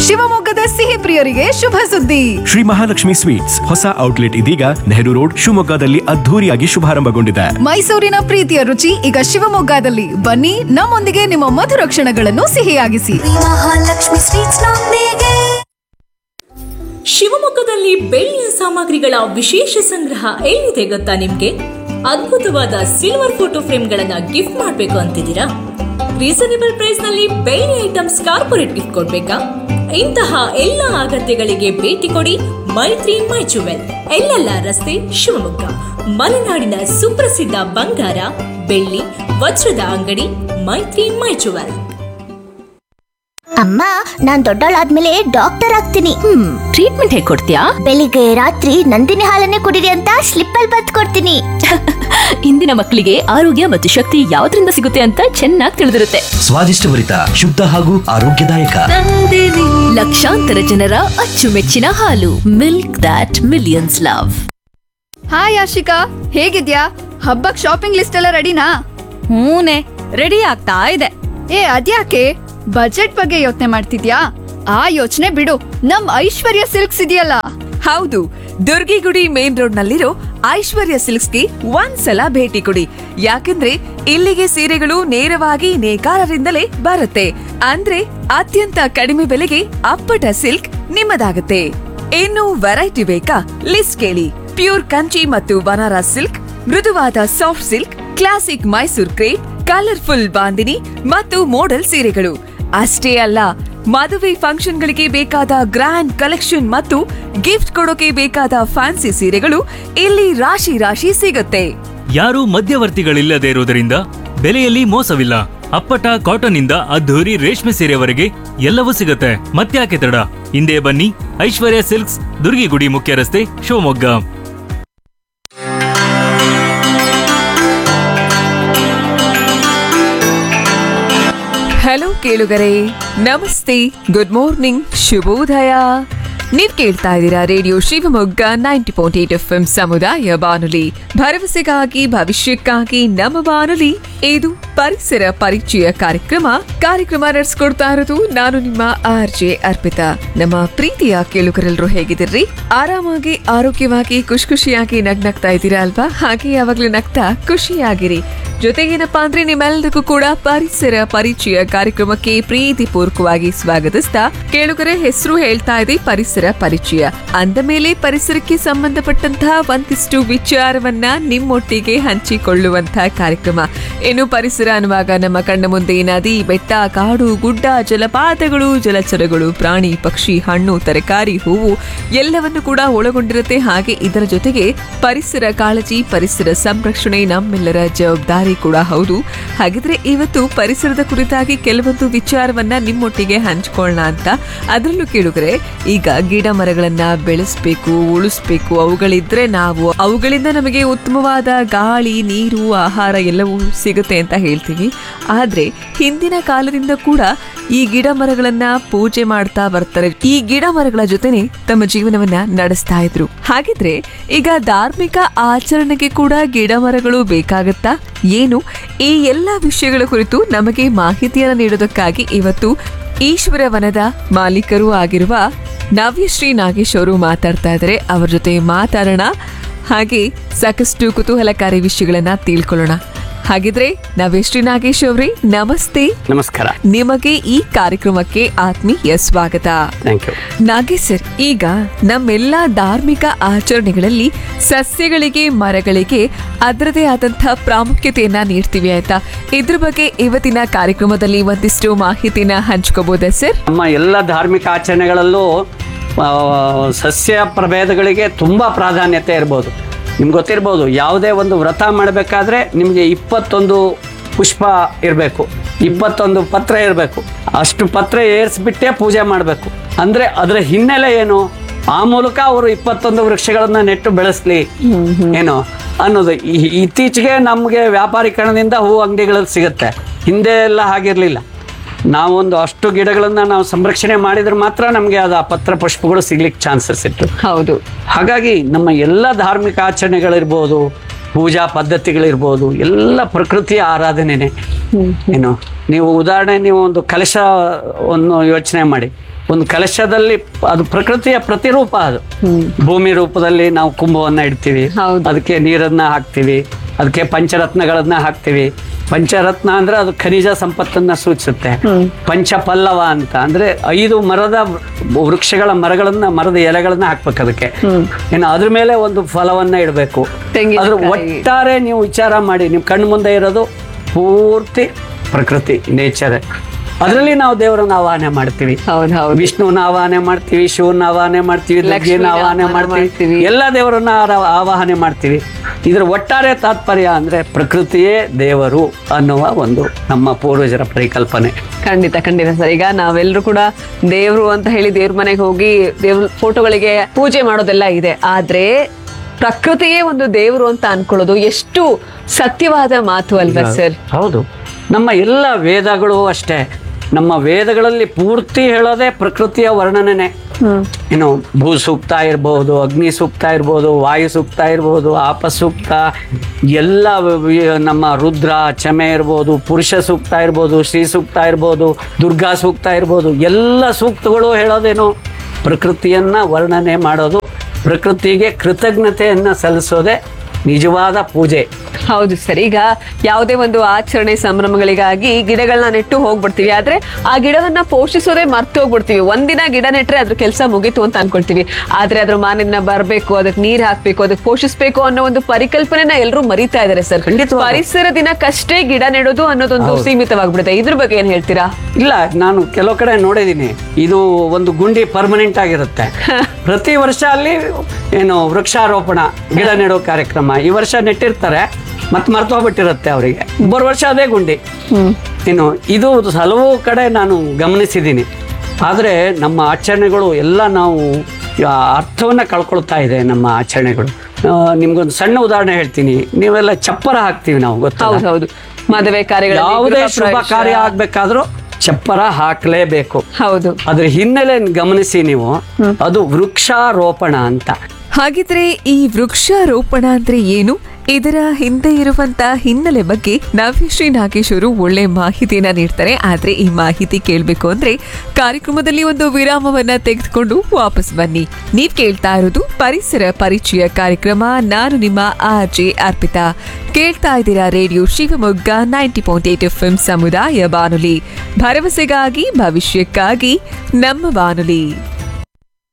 ಶಿವಮೊಗ್ಗದ ಸಿಹಿ ಪ್ರಿಯರಿಗೆ ಶುಭ ಸುದ್ದಿ ಶ್ರೀ ಮಹಾಲಕ್ಷ್ಮಿ ಸ್ವೀಟ್ಸ್ ಹೊಸ ಔಟ್ಲೆಟ್ ಇದೀಗ ನೆಹರು ರೋಡ್ ಶಿವಮೊಗ್ಗದಲ್ಲಿ ಅದ್ಧೂರಿಯಾಗಿ ಶುಭಾರಂಭಗೊಂಡಿದೆ ಮೈಸೂರಿನ ಪ್ರೀತಿಯ ರುಚಿ ಈಗ ಶಿವಮೊಗ್ಗದಲ್ಲಿ ಬನ್ನಿ ನಮ್ಮೊಂದಿಗೆ ನಿಮ್ಮ ಮಧುರ ಕ್ಷಣಗಳನ್ನು ಸಿಹಿಯಾಗಿಸಿ ಮಹಾಲಕ್ಷ್ಮಿ ಸ್ವೀಟ್ಸ್ ನೊಂದಿಗೆ ಶಿವಮೊಗ್ಗದಲ್ಲಿ ಬೆಳ್ಳಿಯ ಸಾಮಗ್ರಿಗಳ ವಿಶೇಷ ಸಂಗ್ರಹ ಎಲ್ಲಿದೆ ಗೊತ್ತಾ ನಿಮ್ಗೆ ಅದ್ಭುತವಾದ ಸಿಲ್ವರ್ ಫೋಟೋ ಫ್ರೇಮ್ಗಳನ್ನ ಗಿಫ್ಟ್ ಮಾಡ್ಬೇಕು ಅಂತಿದ್ದೀರಾ ರೀಸನೇಬಲ್ ಪ್ರೈಸ್ ನಲ್ಲಿ ಬೆಳ್ಳಿ ಐಟಮ್ಸ್ ಕಾರ್ಪೊರೇಟ್ ಗಿಫ್ಟ್ ಕೊಡ್ಬೇಕಾ ಇಂತಹ ಎಲ್ಲ ಅಗತ್ಯಗಳಿಗೆ ಭೇಟಿ ಕೊಡಿ ಮೈತ್ರಿ ಮೈ ಜುವೆಲ್ ಎಲ್ಲೆಲ್ಲ ರಸ್ತೆ ಶಿವಮೊಗ್ಗ ಮಲೆನಾಡಿನ ಸುಪ್ರಸಿದ್ಧ ಬಂಗಾರ ಬೆಳ್ಳಿ ವಜ್ರದ ಅಂಗಡಿ ಮೈತ್ರಿ ಮೈ ಜುವೆಲ್ ಅಮ್ಮ ನಾನ್ ದೊಡ್ಡವಳಾದ್ಮೇಲೆ ಡಾಕ್ಟರ್ ಆಗ್ತೀನಿ ಹ್ಮ್ ಟ್ರೀಟ್ಮೆಂಟ್ ಹೇಗೆ ಕೊಡ್ತೀಯಾ ಬೆಳಿಗ್ಗೆ ರಾತ್ರಿ ನಂದಿನಿ ಹಾಲನ್ನೇ ಕುಡಿರಿ ಅಂತ ಸ್ಲಿಪ್ ಅಲ್ಲಿ ಬತ್ ಕೊಡ್ತೀನಿ ಇಂದಿನ ಮಕ್ಕಳಿಗೆ ಆರೋಗ್ಯ ಮತ್ತು ಶಕ್ತಿ ಯಾವ್ದ್ರಿಂದ ಸಿಗುತ್ತೆ ಅಂತ ಚೆನ್ನಾಗಿ ತಿಳಿದಿರುತ್ತೆ ಸ್ವಾದಿಷ್ಟಭರಿತ ಶುದ್ಧ ಹಾಗೂ ಆರೋಗ್ಯದಾಯಕ ಲಕ್ಷಾಂತರ ಜನರ ಅಚ್ಚುಮೆಚ್ಚಿನ ಹಾಲು milk that millions love hi Ashika ಹೇಗಿದ್ಯಾ ಹಬ್ಬಕ್ ಶಾಪಿಂಗ್ ಲಿಸ್ಟ್ ಎಲ್ಲ ರೆಡಿನಾ ಹೂನೆ ರೆಡಿ ಆಗ್ತಾ ಇದೆ ಏ ಅದ್ಯಾಕೆ ಬಜೆಟ್ ಬಗ್ಗೆ ಯೋಚನೆ ಮಾಡ್ತಿದ್ಯಾ ಆ ಯೋಚನೆ ಬಿಡು ನಮ್ ಐಶ್ವರ್ಯ ಸಿಲ್ಕ್ಸ್ ಇದೆಯಲ್ಲ ಹೌದು ದುರ್ಗಿಗುಡಿ ಮೇನ್ ರೋಡ್ ನಲ್ಲಿರೋ ಐಶ್ವರ್ಯ ಸಿಲ್ಕ್ಸ್ಗೆ ಒಂದ್ಸಲ ಭೇಟಿ ಕೊಡಿ ಯಾಕಂದ್ರೆ ಇಲ್ಲಿಗೆ ಸೀರೆಗಳು ನೇರವಾಗಿ ನೇಕಾರರಿಂದಲೇ ಬರುತ್ತೆ ಅಂದ್ರೆ ಅತ್ಯಂತ ಕಡಿಮೆ ಬೆಲೆಗೆ ಅಪ್ಪಟ ಸಿಲ್ಕ್ ನಿಮ್ಮದಾಗುತ್ತೆ ಇನ್ನು ವೆರೈಟಿ ಬೇಕಾ ಲಿಸ್ಟ್ ಕೇಳಿ ಪ್ಯೂರ್ ಕಂಚಿ ಮತ್ತು ಬನಾರಸ್ ಸಿಲ್ಕ್ ಮೃದುವಾದ soft silk classic Mysore crepe colourful bandhani ಮತ್ತು ಮೋಡಲ್ ಸೀರೆಗಳು ಅಷ್ಟೇ ಅಲ್ಲ ಮದುವೆ ಫಂಕ್ಷನ್ಗಳಿಗೆ ಬೇಕಾದ ಗ್ರ್ಯಾಂಡ್ ಕಲೆಕ್ಷನ್ ಮತ್ತು ಗಿಫ್ಟ್ ಕೊಡೋಕೆ ಬೇಕಾದ ಫ್ಯಾನ್ಸಿ ಸೀರೆಗಳು ಇಲ್ಲಿ ರಾಶಿ ರಾಶಿ ಸಿಗುತ್ತೆ ಯಾರೂ ಮಧ್ಯವರ್ತಿಗಳಿಲ್ಲದೆ ಇರುವುದರಿಂದ ಬೆಲೆಯಲ್ಲಿ ಮೋಸವಿಲ್ಲ ಅಪ್ಪಟ ಕಾಟನ್ ಇಂದ ಅದ್ಧೂರಿ ರೇಷ್ಮೆ ಸೀರೆವರೆಗೆ ಎಲ್ಲವೂ ಸಿಗುತ್ತೆ ಮತ್ತ್ಯಾಕೆ ತಡ ಹಿಂದೆ ಬನ್ನಿ ಐಶ್ವರ್ಯ ಸಿಲ್ಕ್ಸ್ ದುರ್ಗಿಗುಡಿ ಮುಖ್ಯ ರಸ್ತೆ ಶಿವಮೊಗ್ಗ ಹಲೋ ಕೇಳುಗರೆ ನಮಸ್ತೆ ಗುಡ್ ಮಾರ್ನಿಂಗ್ ಶುಭೋದಯ ನೀವ್ ಕೇಳ್ತಾ ಇದ್ದೀರಾ radio Shivamogga ninety point eight F M ಸಮುದಾಯ ಬಾನುಲಿ ಭರವಸೆಗಾಗಿ ಭವಿಷ್ಯಕ್ಕಾಗಿ ನಮ್ಮ ಬಾನುಲಿ ಇದು ಪರಿಸರ ಪರಿಚಯ ಕಾರ್ಯಕ್ರಮ ಕಾರ್ಯಕ್ರಮ ನಡೆಸ್ಕೊಡ್ತಾ ಇರೋದು ನಾನು ನಿಮ್ಮ ಆರ್ ಜೆ ಅರ್ಪಿತಾ ನಮ್ಮ ಪ್ರೀತಿಯ ಕೇಳುಗರೆಲ್ಲರೂ ಹೇಗಿದ್ದೀರಿ ಆರಾಮಾಗಿ ಆರೋಗ್ಯವಾಗಿ ಖುಷಿ ಖುಷಿಯಾಗಿ ನಗ್ನಗ್ತಾ ಇದ್ದೀರಾ ಅಲ್ವಾ ಹಾಗೆ ಯಾವಾಗ್ಲೂ ನಗ್ತಾ ಖುಷಿಯಾಗಿರಿ ಜೊತೆಗೇನಪ್ಪಾ ಅಂದ್ರೆ ನಿಮ್ಮೆಲ್ಲರಿಗೂ ಕೂಡ ಪರಿಸರ ಪರಿಚಯ ಕಾರ್ಯಕ್ರಮಕ್ಕೆ ಪ್ರೀತಿ ಪೂರ್ವಕವಾಗಿ ಸ್ವಾಗತಿಸ್ತಾ ಕೇಳುಗರೆ ಹೆಸರು ಹೇಳ್ತಾ ಇದೆ ಪರಿಸರ ಪರಿಚಯ ಅಂದ ಮೇಲೆ ಪರಿಸರಕ್ಕೆ ಸಂಬಂಧಪಟ್ಟಂತಹ ಒಂದಿಷ್ಟು ವಿಚಾರವನ್ನ ನಿಮ್ಮೊಟ್ಟಿಗೆ ಹಂಚಿಕೊಳ್ಳುವಂತಹ ಕಾರ್ಯಕ್ರಮ ಇನ್ನು ಪರಿಸರ ಅನ್ನುವಾಗ ನಮ್ಮ ಕಣ್ಣ ಮುಂದೆ ನದಿ ಬೆಟ್ಟ ಕಾಡು ಗುಡ್ಡ ಜಲಪಾತಗಳು ಜಲಚರಗಳು ಪ್ರಾಣಿ ಪಕ್ಷಿ ಹಣ್ಣು ತರಕಾರಿ ಹೂವು ಎಲ್ಲವನ್ನು ಕೂಡ ಒಳಗೊಂಡಿರುತ್ತೆ ಹಾಗೆ ಇದರ ಜೊತೆಗೆ ಪರಿಸರ ಕಾಳಜಿ ಪರಿಸರ ಸಂರಕ್ಷಣೆ ನಮ್ಮೆಲ್ಲರ ಜವಾಬ್ದಾರಿ ಕೂಡ ಹೌದು ಹಾಗಿದ್ರೆ ಇವತ್ತು ಪರಿಸರದ ಕುರಿತಾಗಿ ಕೆಲವೊಂದು ವಿಚಾರವನ್ನ ನಿಮ್ಮೊಟ್ಟಿಗೆ ಹಂಚ್ಕೊಳ್ಳೋಣ ಅಂತ ಅದರಲ್ಲೂ ಕೇಳಿದ್ರೆ ಈಗ ಗಿಡ ಮರಗಳನ್ನ ಬೆಳೆಸ್ಬೇಕು ಉಳಿಸ್ಬೇಕು ಅವುಗಳಿದ್ರೆ ನಾವು ಅವುಗಳಿಂದ ನಮಗೆ ಉತ್ತಮವಾದ ಗಾಳಿ ನೀರು ಆಹಾರ ಎಲ್ಲವೂ ಸಿಗುತ್ತೆ ಅಂತ ಹೇಳ್ತೀವಿ ಆದ್ರೆ ಹಿಂದಿನ ಕಾಲದಿಂದ ಕೂಡ ಈ ಗಿಡ ಮರಗಳನ್ನ ಪೂಜೆ ಮಾಡ್ತಾ ಬರ್ತಾರೆ ಈ ಗಿಡ ಮರಗಳ ಜೊತೆನೆ ತಮ್ಮ ಜೀವನವನ್ನ ನಡೆಸ್ತಾ ಇದ್ರು ಹಾಗಿದ್ರೆ ಈಗ ಧಾರ್ಮಿಕ ಆಚರಣೆಗೆ ಕೂಡ ಗಿಡ ಮರಗಳು ಬೇಕಾಗತ್ತಾ ಏನು ಈ ಎಲ್ಲ ವಿಷಯಗಳ ಕುರಿತು ನಮಗೆ ಮಾಹಿತಿಯನ್ನು ನೀಡೋದಕ್ಕಾಗಿ ಇವತ್ತು ಈಶ್ವರ ವನದ ಮಾಲೀಕರು ಆಗಿರುವ ನವ್ಯಶ್ರೀ ನಾಗೇಶ್ ಅವರು ಮಾತಾಡ್ತಾ ಇದ್ದಾರೆ ಅವ್ರ ಜೊತೆ ಮಾತಾಡೋಣ ಹಾಗೆ ಸಾಕಷ್ಟು ಕುತೂಹಲಕಾರಿ ವಿಷಯಗಳನ್ನ ತಿಳ್ಕೊಳ್ಳೋಣ ಹಾಗಿದ್ರೆ ನವ್ಯಶ್ರೀ ನಾಗೇಶ್ ಅವರೇ ನಮಸ್ತೆ ನಮಸ್ಕಾರ ನಿಮಗೆ ಈ ಕಾರ್ಯಕ್ರಮಕ್ಕೆ ಆತ್ಮೀಯ ಸ್ವಾಗತ ಥ್ಯಾಂಕ್ ಯು ನಾಗೇಶ್ ಸರ್ ಈಗ ನಮ್ಮೆಲ್ಲ ಧಾರ್ಮಿಕ ಆಚರಣೆಗಳಲ್ಲಿ ಸಸ್ಯಗಳಿಗೆ ಮರಗಳಿಗೆ ಅದರದೇ ಆದಂತಹ ಪ್ರಾಮುಖ್ಯತೆಯನ್ನ ನೀಡ್ತೀವಿ ಆಯ್ತಾ ಇದ್ರ ಬಗ್ಗೆ ಇವತ್ತಿನ ಕಾರ್ಯಕ್ರಮದಲ್ಲಿ ಒಂದಿಷ್ಟು ಮಾಹಿತಿನ ಹಂಚ್ಕೋಬಹುದಾ ಸರ್ ನಮ್ಮ ಎಲ್ಲ ಧಾರ್ಮಿಕ ಆಚರಣೆಗಳಲ್ಲೂ ಆ, ಸಸ್ಯ ಪ್ರಭೇದಗಳಿಗೆ ತುಂಬ ಪ್ರಾಧಾನ್ಯತೆ ಇರ್ಬೋದು ನಿಮ್ಗೆ ಗೊತ್ತಿರ್ಬೋದು ಯಾವುದೇ ಒಂದು ವ್ರತ ಮಾಡಬೇಕಾದ್ರೆ ನಿಮಗೆ ಇಪ್ಪತ್ತೊಂದು ಪುಷ್ಪ ಇರಬೇಕು ಇಪ್ಪತ್ತೊಂದು ಪತ್ರ ಇರಬೇಕು ಅಷ್ಟು ಪತ್ರ ಏರಿಸ್ಬಿಟ್ಟೇ ಪೂಜೆ ಮಾಡಬೇಕು ಅಂದರೆ ಅದರ ಹಿನ್ನೆಲೆ ಏನು ಆ ಮೂಲಕ ಅವರು ಇಪ್ಪತ್ತೊಂದು ವೃಕ್ಷಗಳನ್ನ ನೆಟ್ಟು ಬೆಳೆಸ್ಲಿ ಏನು ಅನ್ನೋದು ಈ- ಇತ್ತೀಚೆಗೆ ನಮಗೆ ವ್ಯಾಪಾರೀಕರಣದಿಂದ ಹೂ ಅಂಗಡಿಗಳಲ್ಲಿ ಸಿಗುತ್ತೆ ಹಿಂದೆ ಎಲ್ಲ ಹಾಗಿರಲಿಲ್ಲ ನಾವೊಂದು ಅಷ್ಟು ಗಿಡಗಳನ್ನ ನಾವು ಸಂರಕ್ಷಣೆ ಮಾಡಿದ್ರೆ ಮಾತ್ರ ನಮಗೆ ಅದು ಆ ಪತ್ರ ಪುಷ್ಪಗಳು ಸಿಗ್ಲಿಕ್ಕೆ ಚಾನ್ಸಸ್ ಇತ್ತು ಹೌದು ಹಾಗಾಗಿ ನಮ್ಮ ಎಲ್ಲ ಧಾರ್ಮಿಕ ಆಚರಣೆಗಳಿರ್ಬೋದು ಪೂಜಾ ಪದ್ಧತಿಗಳಿರ್ಬೋದು ಎಲ್ಲ ಪ್ರಕೃತಿಯ ಆರಾಧನೆನೇ ಏನು ನೀವು ಉದಾಹರಣೆ ನೀವು ಒಂದು ಕಲಶವನ್ನು ಯೋಚನೆ ಮಾಡಿ ಒಂದು ಕಲಶದಲ್ಲಿ ಅದು ಪ್ರಕೃತಿಯ ಪ್ರತಿರೂಪ ಅದು ಭೂಮಿ ರೂಪದಲ್ಲಿ ನಾವು ಕುಂಭವನ್ನ ಇಡ್ತೀವಿ ಅದಕ್ಕೆ ನೀರನ್ನ ಹಾಕ್ತಿವಿ ಅದಕ್ಕೆ ಪಂಚರತ್ನಗಳನ್ನ ಹಾಕ್ತಿವಿ ಪಂಚರತ್ನ ಅಂದ್ರೆ ಅದು ಖನಿಜ ಸಂಪತ್ತನ್ನ ಸೂಚಿಸುತ್ತೆ ಪಂಚಪಲ್ಲವ ಅಂತ ಅಂದ್ರೆ ಐದು ಮರದ ವೃಕ್ಷಗಳ ಮರಗಳನ್ನ ಮರದ ಎಲೆಗಳನ್ನ ಹಾಕ್ಬೇಕು ಅದಕ್ಕೆ ಇನ್ನು ಅದ್ರ ಮೇಲೆ ಒಂದು ಫಲವನ್ನ ಇಡಬೇಕು ಅದ್ರ ಒಟ್ಟಾರೆ ನೀವು ವಿಚಾರ ಮಾಡಿ ನಿಮ್ ಕಣ್ಣು ಮುಂದೆ ಇರೋದು ಪೂರ್ತಿ ಪ್ರಕೃತಿ ನೇಚರ್ ಅದರಲ್ಲಿ ನಾವು ದೇವರನ್ನ ಆವಾಹನೆ ಮಾಡ್ತೀವಿ ವಿಷ್ಣುವನ್ನ ಆವಾಹನೆ ಮಾಡ್ತೀವಿ ಶಿವನ ಆವಾಹನೆ ಮಾಡ್ತೀವಿ ಲಕ್ಷ್ಮಿನ ಆವಾಹನೆ ಮಾಡ್ತೀವಿ ಎಲ್ಲ ದೇವರನ್ನ ಆರ- ಆವಾಹನೆ ಮಾಡ್ತೀವಿ ಇದ್ರ ಒಟ್ಟಾರೆ ತಾತ್ಪರ್ಯ ಅಂದ್ರೆ ಪ್ರಕೃತಿಯೇ ದೇವರು ಅನ್ನುವ ಒಂದು ನಮ್ಮ ಪೂರ್ವಜರ ಪರಿಕಲ್ಪನೆ ಖಂಡಿತ ಖಂಡಿತ ಸರ್ ಈಗ ನಾವೆಲ್ಲರೂ ಕೂಡ ದೇವ್ರು ಅಂತ ಹೇಳಿ ದೇವ್ರ ಮನೆಗೆ ಹೋಗಿ ದೇವ್ರ ಫೋಟೋಗಳಿಗೆ ಪೂಜೆ ಮಾಡೋದೆಲ್ಲ ಇದೆ ಆದ್ರೆ ಪ್ರಕೃತಿಯೇ ಒಂದು ದೇವ್ರು ಅಂತ ಅನ್ಕೊಳ್ಳೋದು ಎಷ್ಟು ಸತ್ಯವಾದ ಮಾತು ಅಲ್ವಾ ಸರ್ ಹೌದು ನಮ್ಮ ಎಲ್ಲ ವೇದಗಳು ಅಷ್ಟೇ ನಮ್ಮ ವೇದಗಳಲ್ಲಿ ಪೂರ್ತಿ ಹೇಳೋದೇ ಪ್ರಕೃತಿಯ ವರ್ಣನೆ ಏನು ಭೂ ಸೂಕ್ತ ಇರ್ಬೋದು ಅಗ್ನಿ ಸೂಕ್ತ ಇರ್ಬೋದು ವಾಯು ಸೂಕ್ತ ಇರ್ಬೋದು ಆಪ ಸೂಕ್ತ ಎಲ್ಲ ವ- ವಿ- ನಮ್ಮ ರುದ್ರ ಚಮೆ ಇರ್ಬೋದು ಪುರುಷ ಸೂಕ್ತ ಇರ್ಬೋದು ಶ್ರೀ ಸೂಕ್ತ ಇರ್ಬೋದು ದುರ್ಗಾ ಸೂಕ್ತ ಇರ್ಬೋದು ಎಲ್ಲ ಸೂಕ್ತಗಳು ಹೇಳೋದೇನು ಪ್ರಕೃತಿಯನ್ನ ವರ್ಣನೆ ಮಾಡೋದು ಪ್ರಕೃತಿಗೆ ಕೃತಜ್ಞತೆಯನ್ನ ಸಲ್ಲಿಸೋದೇ ನಿಜವಾದ ಪೂಜೆ ಹೌದು ಸರ್ ಈಗ ಯಾವುದೇ ಒಂದು ಆಚರಣೆ ಸಂಭ್ರಮಗಳಿಗಾಗಿ ಗಿಡಗಳನ್ನ ನೆಟ್ಟು ಹೋಗ್ಬಿಡ್ತೀವಿ ಆದ್ರೆ ಆ ಗಿಡವನ್ನ ಪೋಷಿಸೋದೇ ಮರ್ತು ಹೋಗ್ಬಿಡ್ತೀವಿ ಒಂದಿನ ಗಿಡ ನೆಟ್ರೆ ಅದ್ರ ಕೆಲಸ ಮುಗೀತು ಅಂತ ಅನ್ಕೊಳ್ತೀವಿ ಆದ್ರೆ ಅದ್ರ ಮಾರನೇ ದಿನ ಬರ್ಬೇಕು ಅದಕ್ಕೆ ನೀರ್ ಹಾಕ್ಬೇಕು ಅದಕ್ಕೆ ಪೋಷಿಸ್ಬೇಕು ಅನ್ನೋ ಒಂದು ಪರಿಕಲ್ಪನೆನ ಎಲ್ಲರೂ ಮರಿತಾ ಇದಾರೆ ಸರ್ ಪರಿಸರ ದಿನಕ್ಕಷ್ಟೇ ಗಿಡ ನೆಡೋದು ಅನ್ನೋದೊಂದು ಹೌದು. ಸೀಮಿತವಾಗ್ಬಿಡುತ್ತೆ ಇದ್ರ ಬಗ್ಗೆ ಏನ್ ಹೇಳ್ತೀರಾ ಇಲ್ಲ ನಾನು ಕೆಲವು ಕಡೆ ನೋಡಿದ್ದೀನಿ ಇದು ಒಂದು ಗುಂಡಿ ಪರ್ಮನೆಂಟ್ ಆಗಿರುತ್ತೆ ಪ್ರತಿ ವರ್ಷ ಅಲ್ಲಿ ಏನು ವೃಕ್ಷಾರೋಪಣ ಗಿಡ ನೆಡೋ ಕಾರ್ಯಕ್ರಮ ಈ ವರ್ಷ ನೆಟ್ಟಿರ್ತಾರೆ ಮತ್ತೆ ಮರ್ತೋಗ್ಬಿಟ್ಟಿರುತ್ತೆ ಅವರಿಗೆ ಬರೋ ವರ್ಷ ಅದೇ ಗುಂಡಿ ಇನ್ನು ಇದು ಹಲವು ಕಡೆ ನಾನು ಗಮನಿಸಿದ್ದೀನಿ ಆದರೆ ನಮ್ಮ ಆಚರಣೆಗಳು ಎಲ್ಲ ನಾವು ಆ, ಅರ್ಥವನ್ನ ಕಳ್ಕೊಳ್ತಾ ಇದೆ ನಮ್ಮ ಆಚರಣೆಗಳು ಆ, ನಿಮ್ಗೊಂದು ಸಣ್ಣ ಉದಾಹರಣೆ ಹೇಳ್ತೀನಿ ನೀವೆಲ್ಲ ಚಪ್ಪರ ಹಾಕ್ತೀವಿ ನಾವು ಗೊತ್ತಾ ಹೌದು ಮದುವೆ ಕಾರ್ಯಗಳಲ್ಲಿ ಯಾವುದೇ ಗೃಹ ಶುಭ ಪ್ರವೇಶ. ಕಾರ್ಯ ಆಗ್ಬೇಕಾದ್ರೂ ಚಪ್ಪರ ಹಾಕ್ಲೇಬೇಕು ಹೌದು ಅದ್ರ ಹಿನ್ನೆಲೆ ಗಮನಿಸಿ ನೀವು ಅದು ವೃಕ್ಷಾರೋಪಣ ಅಂತ ಹಾಗಿದ್ರೆ ಈ ವೃಕ್ಷಾರೋಪಣ ಅಂದ್ರೆ ಏನು ಇದರ ಹಿಂದೆ ಇರುವಂತ ಹಿನ್ನೆಲೆ ಬಗ್ಗೆ ನವ್ಯಶ್ರೀ ನಾಗೇಶ್ ಅವರು ಒಳ್ಳೆ ಮಾಹಿತಿಯನ್ನ ನೀಡ್ತಾರೆ ಆದ್ರೆ ಈ ಮಾಹಿತಿ ಕೇಳಬೇಕು ಅಂದ್ರೆ ಕಾರ್ಯಕ್ರಮದಲ್ಲಿ ಒಂದು ವಿರಾಮವನ್ನ ತೆಗೆದುಕೊಂಡು ವಾಪಸ್ ಬನ್ನಿ ನೀವ್ ಕೇಳ್ತಾ ಇರೋದು ಪರಿಸರ ಪರಿಚಯ ಕಾರ್ಯಕ್ರಮ ನಾನು ನಿಮ್ಮ ಆರ್ ಜೆ ಅರ್ಪಿತಾ ಕೇಳ್ತಾ ಇದ್ದೀರಾ radio Shivamogga ninety point eight F ಸಮುದಾಯ ಬಾನುಲಿ ಭರವಸೆಗಾಗಿ ಭವಿಷ್ಯಕ್ಕಾಗಿ ನಮ್ಮ ಬಾನುಲಿ